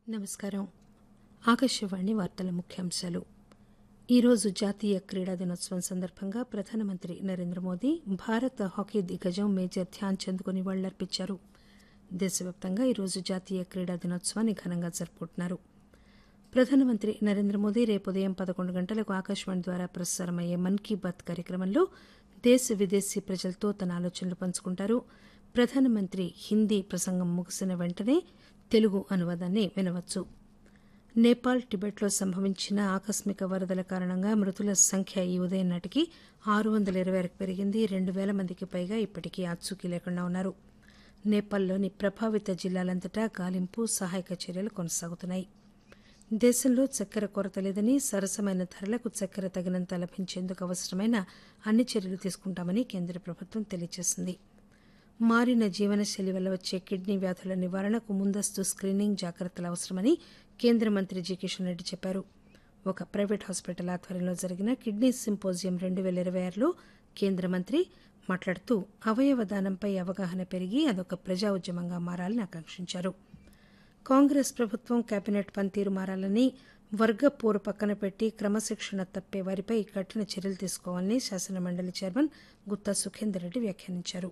నమస్కారం ఆకాశవాణి వార్తల ముఖ్యాంశాలు ఈరోజు జాతీయ క్రీడా దినోత్సవం సందర్భంగా ప్రధానమంత్రి నరేంద్ర మోదీ భారత హాకీ దిగ్గజం మేజర్ ధ్యాన్ చంద్కు నివాళులర్పించారు దేశవ్యాప్తంగా ఈరోజు జాతీయ క్రీడా దినోత్సవాన్ని ఘనంగా జరుపుకుంటున్నారు ప్రధానమంత్రి నరేంద్ర మోదీ రేపు ఉదయం పదకొండు గంటలకు ఆకాశవాణి ద్వారా ప్రసారమయ్యే మన్ కీ బాత్ కార్యక్రమంలో దేశ విదేశీ ప్రజలతో తన ఆలోచనలు పంచుకుంటారు ప్రధానమంత్రి హిందీ ప్రసంగం ముగిసిన వెంటనే తెలుగు అనువాదాన్ని వినవచ్చు నేపాల్ టిబెట్లో సంభవించిన ఆకస్మిక వరదల కారణంగా మృతుల సంఖ్య ఈ ఉదయం నాటికి ఆరు వందల ఇరవై వరకు పెరిగింది రెండు పేల మందికి పైగా ఇప్పటికీ ఆచూకీ లేకుండా ఉన్నారు నేపాల్లోని ప్రభావిత జిల్లాలంతటా గాలింపు సహాయక చర్యలు కొనసాగుతున్నాయి దేశంలో చక్కెర కొరత లేదని సరసమైన ధరలకు చక్కెర తగినంత లభించేందుకు అవసరమైన అన్ని చర్యలు తీసుకుంటామని కేంద్ర ప్రభుత్వం తెలియజేసింది మారిన జీవనశైలి వల్ల వచ్చే కిడ్నీ వ్యాధుల నివారణకు ముందస్తు స్క్రీనింగ్ జాగ్రత్తలు అవసరమని కేంద్ర మంత్రి జి కిషన్ రెడ్డి చెప్పారు ఒక ప్రైవేట్ హాస్పిటల్ ఆధ్వర్యంలో జరిగిన కిడ్నీ సింపోజియం రెండు పేల ఇరవై ఆరులో కేంద్ర మంత్రి మాట్లాడుతూ అవయవ దానంపై అవగాహన పెరిగి అదొక ప్రజా ఉద్యమంగా మారాలని ఆకాంక్షించారు కాంగ్రెస్ ప్రభుత్వం కేబినెట్ పనితీరు మారాలని వర్గ పోరు పక్కన పెట్టి క్రమశిక్షణ తప్పే వారిపై కఠిన చర్యలు తీసుకోవాలని శాసనమండలి చైర్మన్ గుత్తా సుఖేందర్ రెడ్డి వ్యాఖ్యానించారు